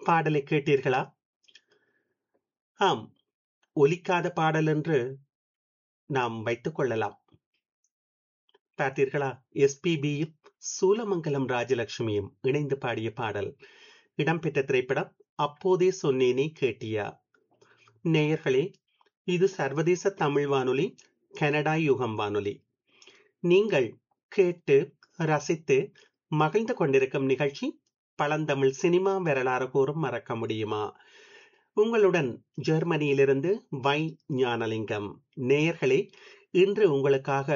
பாடலை கேட்டீர்களா ஆம் ஒலிக்காத பாடல் என்று நாம் வைத்துக் கொள்ளலாம் பார்த்தீர்களா எஸ்பிபியும் சூலமங்கலம் ராஜலட்சுமியும் இணைந்து பாடிய பாடல் இடம்பெற்ற திரைப்படம் அப்போதே சொன்னேனே கேட்டியா நேயர்களே இது சர்வதேச தமிழ் வானொலி கனடா யுகம் வானொலி நீங்கள் கேட்டு ரசித்து மகிழ்ந்து கொண்டிருக்கும் நிகழ்ச்சி பழந்தமிழ் சினிமா வரலாறு கூறும் மறக்க முடியுமா உங்களுடன் ஜெர்மனியிலிருந்து வை ஞானலிங்கம் நேயர்களே இன்று உங்களுக்காக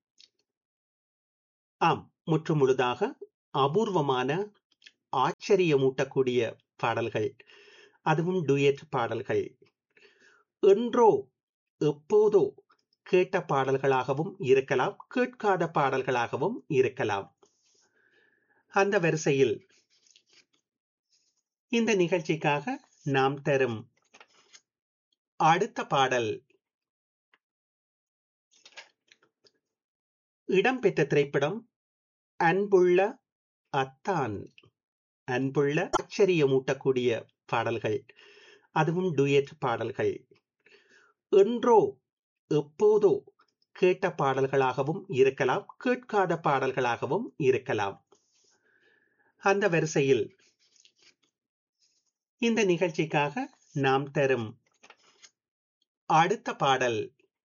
ஆம் முற்று முழுதாக அபூர்வமான ஆச்சரியமூட்டக்கூடிய பாடல்கள் அதுவும் டுயட் பாடல்கள் என்றோ எப்போதோ கேட்ட பாடல்களாகவும் இருக்கலாம் கேட்காத பாடல்களாகவும் இருக்கலாம் அந்த வரிசையில் இந்த நிகழ்ச்சிக்காக நாம் தரும் அடுத்த பாடல் இடம்பெற்ற திரைப்படம் அன்புள்ள அத்தான் அன்புள்ள ஆச்சரியமூட்டக்கூடிய பாடல்கள் அதுவும் டுயட் பாடல்கள் என்றோ எப்போதோ கேட்ட பாடல்களாகவும் இருக்கலாம் கேட்காத பாடல்களாகவும் இருக்கலாம் அந்த வரிசையில் இந்த நிகழ்ச்சிக்காக நாம் தரும் அடுத்த பாடல்